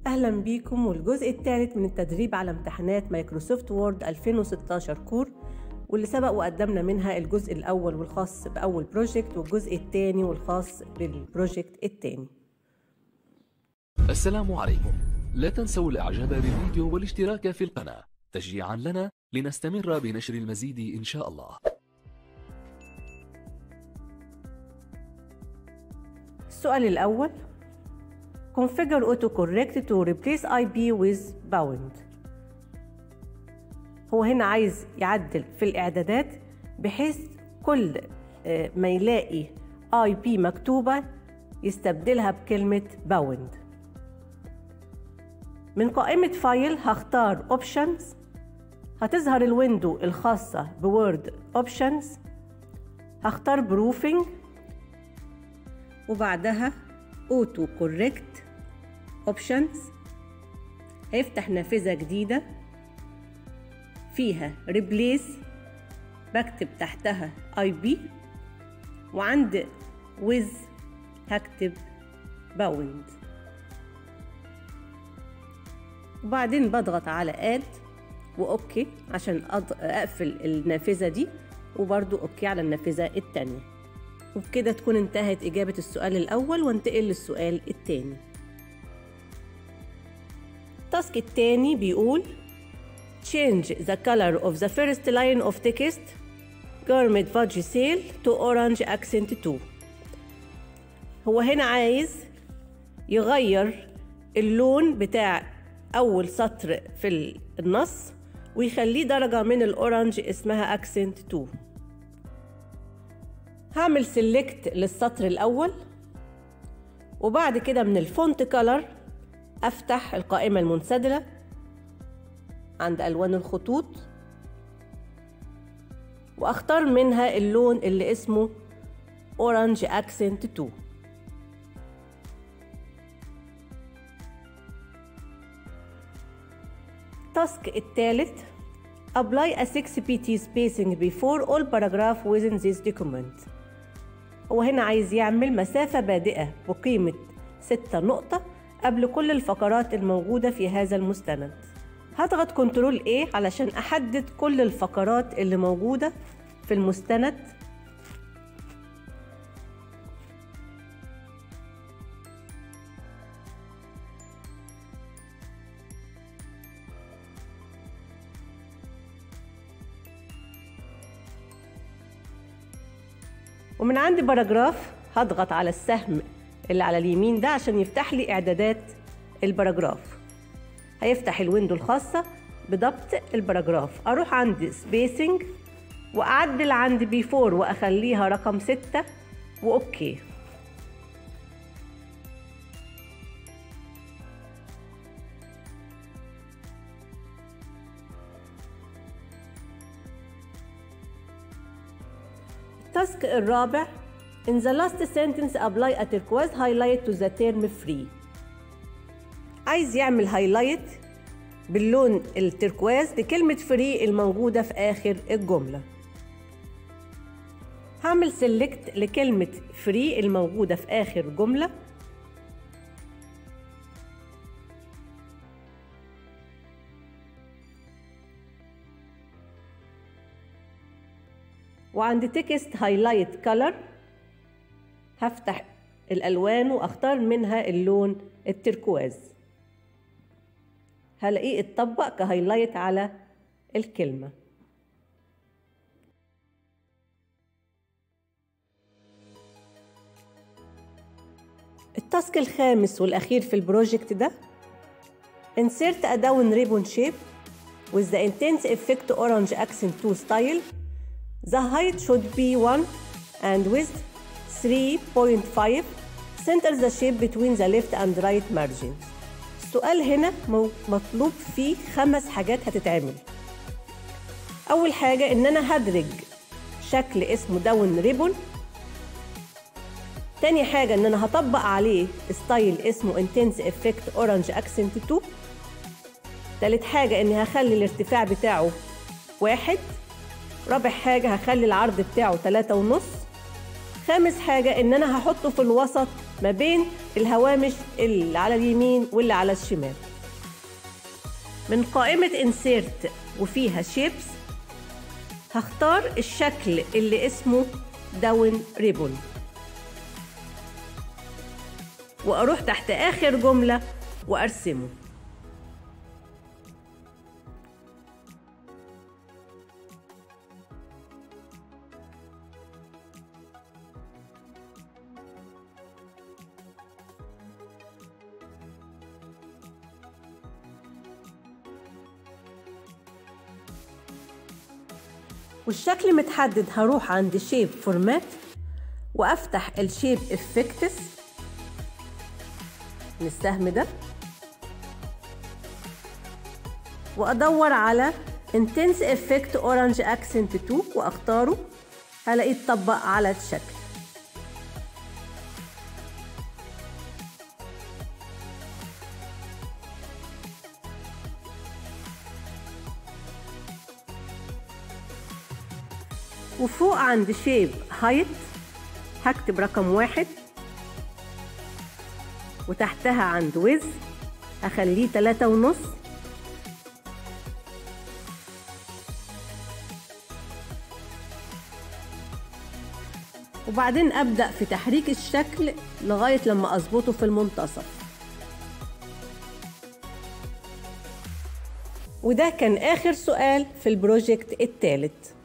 أهلا بيكم والجزء الثالث من التدريب على امتحانات مايكروسوفت وورد 2016 كور واللي سبق وقدمنا منها الجزء الأول والخاص بأول بروجكت والجزء الثاني والخاص بالبروجكت الثاني السلام عليكم لا تنسوا الاعجاب بالفيديو والاشتراك في القناة تشجيعا لنا لنستمر بنشر المزيد إن شاء الله السؤال الأول Configure autocorrect to replace IP with bound هو هنا عايز يعدل في الإعدادات بحيث كل آه، ما يلاقي IP مكتوبة يستبدلها بكلمة bound من قائمة فايل هختار Options هتظهر الويندو الخاصة بوورد Options هختار Proofing وبعدها Auto Correct Options هيفتح نافذة جديدة فيها Replace بكتب تحتها IP وعند with هكتب bound وبعدين بضغط على add واوكي عشان اقفل النافذة دي وبرضو اوكي على النافذة التانية وبكده تكون انتهت اجابة السؤال الاول وانتقل للسؤال التاني التاسك التاني بيقول change the color of the first line of text garment fudge sale to orange accent 2 هو هنا عايز يغير اللون بتاع أول سطر في النص ويخليه درجة من الأورنج اسمها أكسنت 2 هعمل سيلكت للسطر الأول وبعد كده من الفونت كولر أفتح القائمة المنسدلة عند ألوان الخطوط وأختار منها اللون اللي اسمه أورنج أكسنت 2 التاسك الثالث Apply a 6pt spacing before all paragraph within this document هو هنا عايز يعمل مسافة بادئة بقيمة 6 نقطة قبل كل الفقرات الموجودة في هذا المستند هضغط كنترول A علشان أحدد كل الفقرات اللي موجودة في المستند ومن عند باراجراف هضغط على السهم اللي على اليمين ده عشان يفتح لي اعدادات الباراجراف هيفتح الويندو الخاصة بضبط الباراجراف اروح عند سبيسنج واعدل عند بيفور واخليها رقم ستة واوكي التاسك الرابع In the last sentence apply a turquoise highlight to the term free عايز يعمل هايلايت باللون التركواز لكلمة فري الموجودة في آخر الجملة هعمل سيلكت لكلمة فري الموجودة في آخر جملة وعند تكست هايلايت كلر هفتح الألوان وأختار منها اللون التركواز هلاقيه اتطبق كهايلايت على الكلمة التاسك الخامس والأخير في البروجكت ده Insert a down ribbon shape with the intense effect orange accent 2 style The height should be 1 and width 3.5 Center the shape between the left and right margins السؤال هنا مطلوب فيه خمس حاجات هتتعمل أول حاجة إن أنا هدرج شكل اسمه داون ريبون تاني حاجة إن أنا هطبق عليه ستايل اسمه انتنس افكت اورنج اكسنت 2 تالت حاجة إني هخلي الارتفاع بتاعه واحد رابع حاجة هخلي العرض بتاعه تلاتة ونص خامس حاجة إن أنا هحطه في الوسط ما بين الهوامش اللي على اليمين واللي على الشمال من قائمة insert وفيها shapes هختار الشكل اللي اسمه داون ريبون وأروح تحت آخر جملة وأرسمه والشكل متحدد هروح عند شيب فورمات وافتح الشيب افكتس من السهم ده وادور على intense effect orange accent 2 واختاره هلاقيه اتطبق على الشكل وفوق عند شيب هايت هكتب رقم واحد وتحتها عند ويز هخليه تلاتة ونص وبعدين أبدأ في تحريك الشكل لغاية لما أظبطه في المنتصف وده كان آخر سؤال في البروجكت التالت